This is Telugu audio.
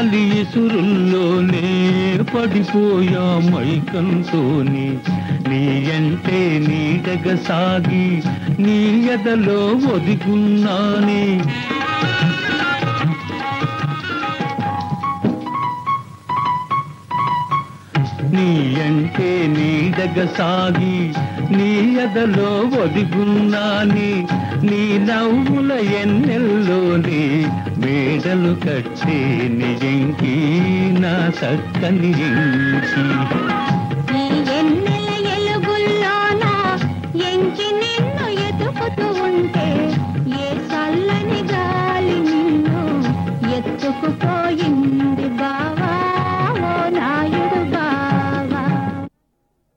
తొలి ఇసురుల్లోనే పడిపోయా మైకంతోనే నీ అంటే నీడగ సాగి నీ ఎదలో ఒదిగున్నానే నీ అంటే నీడగ సాగి నీ ఎదలో ఒదిగున్నాని నీ నవ్వుల ఎన్నెల్లోని మేడలు కట్టే నిజంకి నా చక్కని ఇంకి